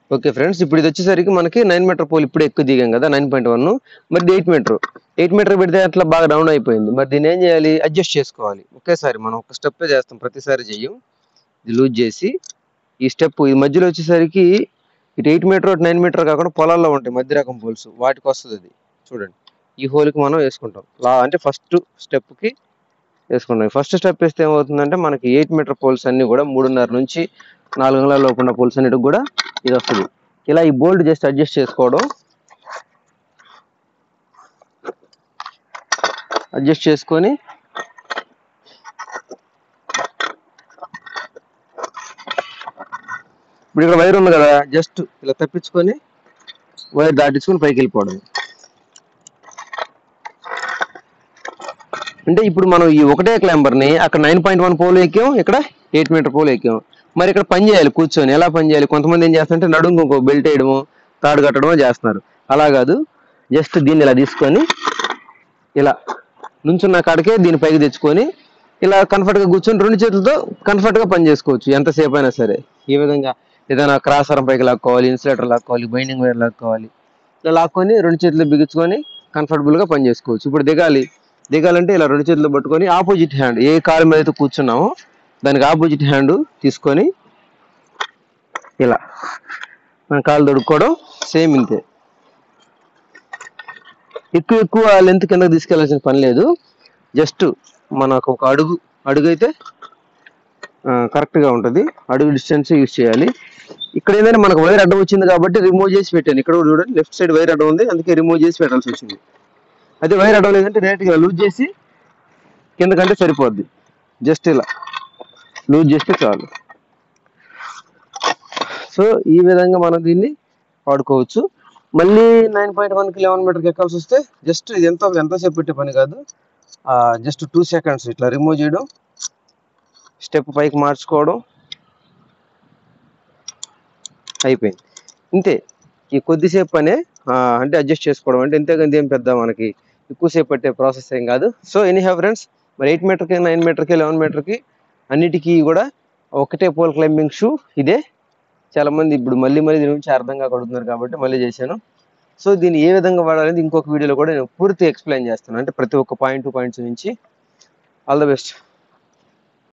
okay friends ఇప్పుడు ఇది వచ్చేసరికి మనకి నైన్ మీటర్ పోల్ ఇప్పుడు ఎక్కువ దిగాం కదా నైన్ పాయింట్ వన్ మరి ఎయిట్ మీటర్ ఎయిట్ మీటర్ పెడితే అట్లా బాగా డౌన్ అయిపోయింది మరి దీన్ని ఏం చేయాలి అడ్జస్ట్ చేసుకోవాలి ఒకేసారి మనం ఒక స్టెప్ చేస్తాం ప్రతిసారి చెయ్యం ఇది లూజ్ చేసి ఈ స్టెప్ ఈ మధ్యలో వచ్చేసరికి ఇటు ఎయిట్ మీటర్ అటు నైన్ మీటర్ కాకుండా పొలాల్లో ఉంటాయి మధ్య రకం పోల్స్ వాటికి వస్తుంది అది చూడండి ఈ హోల్కి మనం వేసుకుంటాం లా అంటే ఫస్ట్ స్టెప్కి వేసుకుంటాం ఫస్ట్ స్టెప్ వేస్తే ఏమవుతుందంటే మనకి ఎయిట్ మీటర్ పోల్స్ అన్ని కూడా మూడున్నర నుంచి నాలుగు అంగుళాల లోపు ఉన్న పోల్స్ అన్నిటికి కూడా ఇది వస్తుంది ఇలా ఈ బోల్ట్ జస్ట్ అడ్జస్ట్ చేసుకోవడం అడ్జస్ట్ చేసుకొని ఇప్పుడు ఇక్కడ వైర్ ఉంది కదా జస్ట్ ఇలా తప్పించుకొని వైర్ దాటించుకొని పైకి వెళ్ళిపోవడం అంటే ఇప్పుడు మనం ఈ ఒకటే క్లైంబర్ ని అక్కడ నైన్ పాయింట్ వన్ పోల్ ఎక్కాం ఇక్కడ ఎయిట్ మీటర్ పోల్ ఎక్కాం మరి ఇక్కడ పని చేయాలి కూర్చొని ఎలా పని చేయాలి కొంతమంది ఏం చేస్తారంటే నడుము ఇంకో బెల్ట్ వేయడము తాడు కట్టడమో చేస్తున్నారు అలా కాదు జస్ట్ దీన్ని ఇలా తీసుకొని ఇలా నుంచున్న కాడికే దీని పైకి తెచ్చుకొని ఇలా కంఫర్ట్ గా కూర్చొని రెండు చేతులతో కంఫర్ట్ గా పని చేసుకోవచ్చు ఎంతసేపు అయినా సరే ఈ విధంగా ఏదైనా క్రాసరం పైకి లాక్కోవాలి ఇన్సులేటర్ లాక్కోవాలి బైండింగ్ వైర్ లాక్కోవాలి ఇలా లాక్కొని రెండు చేతులు బిగించుకొని కంఫర్టబుల్ గా పని చేసుకోవచ్చు ఇప్పుడు దిగాలి దిగాలంటే ఇలా రెండు చేతులు పట్టుకొని ఆపోజిట్ హ్యాండ్ ఏ కాలు మీద అయితే కూర్చున్నామో దానికి ఆపోజిట్ హ్యాండ్ తీసుకొని ఇలా మన కాలు దొడుక్కోవడం సేమ్ ఇంతే ఎక్కువ ఎక్కువ లెంత్ కిందకి తీసుకెళ్లాల్సిన పని లేదు జస్ట్ మనకు ఒక అడుగు అడుగు అయితే కరెక్ట్ గా ఉంటది అడుగు డిస్టెన్స్ యూజ్ చేయాలి ఇక్కడ ఏంటంటే మనకు వైర్ అడ్డం వచ్చింది కాబట్టి రిమూవ్ చేసి పెట్టాను ఇక్కడ కూడా చూడండి లెఫ్ట్ సైడ్ వైర్ అడ్డం ఉంది అందుకే రిమూవ్ చేసి పెట్టాల్సి వచ్చింది అదే వైర్ అడ్డం లేదంటే డైరెక్ట్ గా లూజ్ చేసి కిందకంటే సరిపోద్ది జస్ట్ ఇలా లూజ్ చేస్తే చాలు సో ఈ విధంగా మనం దీన్ని వాడుకోవచ్చు మళ్ళీ నైన్ పాయింట్ వన్కి లెవెన్ మీటర్కి ఎక్కాల్సి వస్తే జస్ట్ ఇది ఎంతో ఎంతసేపు పెట్టే పని కాదు జస్ట్ టూ సెకండ్స్ ఇట్లా రిమూవ్ చేయడం స్టెప్ పైకి మార్చుకోవడం అయిపోయింది ఇంతే ఈ కొద్దిసేపు పనే ఆ, అంటే అడ్జస్ట్ చేసుకోవడం అంటే ఇంతేగాని ఏం పెద్ద మనకి ఎక్కువసేపు పట్టే ప్రాసెస్ ఏం కాదు సో ఎనీ హ్యావ్ ఫ్రెండ్స్ మరి ఎయిట్ మీటర్కి నైన్ మీటర్కి లెవెన్ మీటర్కి అన్నిటికీ కూడా ఒకటే పోల్ క్లైంబింగ్ షూ ఇదే చాలా మంది ఇప్పుడు మళ్ళీ మళ్ళీ దీని గురించి అర్థం కాకూడుతున్నారు కాబట్టి మళ్ళీ చేశాను సో దీన్ని ఏ విధంగా వాడాలనేది ఇంకొక వీడియోలో కూడా నేను పూర్తి ఎక్స్ప్లెయిన్ చేస్తాను అంటే ప్రతి ఒక్క పాయింట్ టు పాయింట్స్ నుంచి ఆల్ ద బెస్ట్